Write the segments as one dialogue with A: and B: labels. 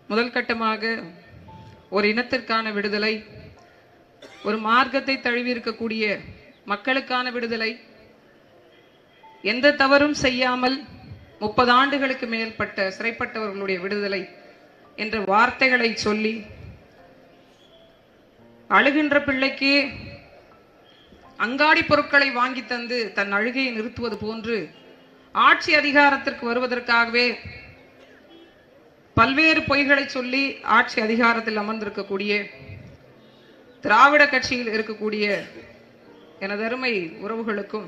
A: முதல் கட்டமாக ஒரு இனத்திற்கான விடுதலை ஒரு மார்க்கத்தை தழுவி இருக்கக்கூடிய மக்களுக்கான விடுதலை எந்த தவறும் செய்யாமல் முப்பது ஆண்டுகளுக்கு மேற்பட்ட சிறைப்பட்டவர்களுடைய விடுதலை என்ற வார்த்தைகளை சொல்லி அழுகின்ற பிள்ளைக்கு அங்காடி பொருட்களை வாங்கி தந்து தன் அழுகையை நிறுத்துவது போன்று ஆட்சி அதிகாரத்திற்கு வருவதற்காகவே பல்வேறு பொய்களை சொல்லி ஆட்சி அதிகாரத்தில் அமர்ந்திருக்கக்கூடிய திராவிட கட்சியில் இருக்கக்கூடிய எனதருமை உறவுகளுக்கும்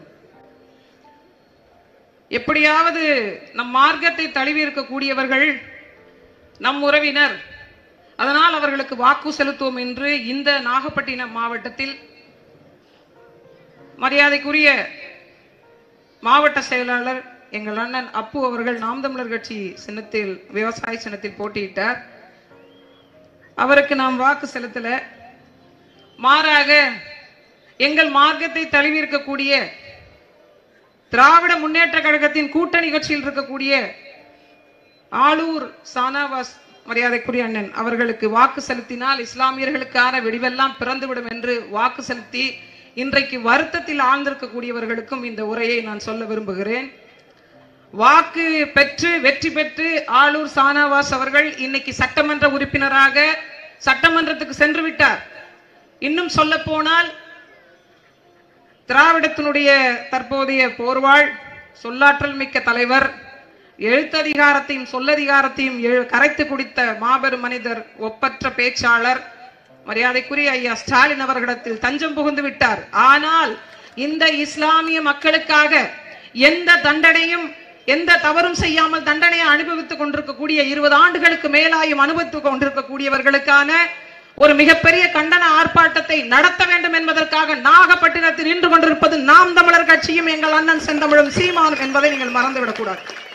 A: எப்படியாவது நம் மார்க்கத்தை தழுவி இருக்கக்கூடியவர்கள் நம் உறவினர் அதனால் அவர்களுக்கு வாக்கு செலுத்துவோம் என்று இந்த நாகப்பட்டினம் மாவட்டத்தில் மரியாதைக்குரிய மாவட்ட செயலாளர் எங்கள் அண்ணன் அப்பு அவர்கள் நாம் தமிழர் கட்சி சின்னத்தில் விவசாய சின்னத்தில் போட்டியிட்டார் அவருக்கு நாம் வாக்கு செலுத்தல மாறாக எங்கள் மார்க்கத்தை தழுவி இருக்கக்கூடிய திராவிட முன்னேற்ற கழகத்தின் கூட்டணி கட்சியில் இருக்கக்கூடிய ஆளூர் சானாவாஸ் மரியாதைக்குரிய அண்ணன் அவர்களுக்கு வாக்கு செலுத்தினால் இஸ்லாமியர்களுக்கான வெடிவெல்லாம் பிறந்துவிடும் என்று வாக்கு செலுத்தி இன்றைக்கு வருத்தத்தில் ஆழ்ந்திருக்கக்கூடியவர்களுக்கும் இந்த உரையை நான் சொல்ல விரும்புகிறேன் வாக்கு பெற்று வெற்றி பெற்று ஆளூர் சானாவாஸ் அவர்கள் இன்னைக்கு சட்டமன்ற உறுப்பினராக சட்டமன்றத்துக்கு சென்று விட்டார் இன்னும் சொல்ல போனால் திராவிடத்தினுடைய தற்போதைய போர்வாள் சொல்லாற்றல் மிக்க தலைவர் எழுத்ததிகாரத்தையும் சொல்லதிகாரத்தையும் எழு- கரைத்து குடித்த மாபெரும் மனிதர் ஒப்பற்ற பேச்சாளர் மரியாதைக்குரிய ஐயா ஸ்டாலின் அவர்களிடத்தில் தஞ்சம் புகுந்து விட்டார் ஆனால் இந்த இஸ்லாமிய மக்களுக்காக எந்த தண்டனையும் எந்த தவறும் செய்யாமல் தண்டனையை அனுபவித்துக் கொண்டிருக்கக்கூடிய இருபது ஆண்டுகளுக்கு மேலாயும் அனுபவித்துக் கொண்டிருக்கக்கூடியவர்களுக்கான ஒரு மிகப்பெரிய கண்டன ஆர்ப்பாட்டத்தை நடத்த வேண்டும் என்பதற்காக நாகப்பட்டினத்தில் நின்று கொண்டிருப்பது நாம் தமிழர் கட்சியும் எங்கள் அண்ணன் செந்தமிழும் சீமானும் என்பதை நீங்கள் மறந்துவிடக் கூடாது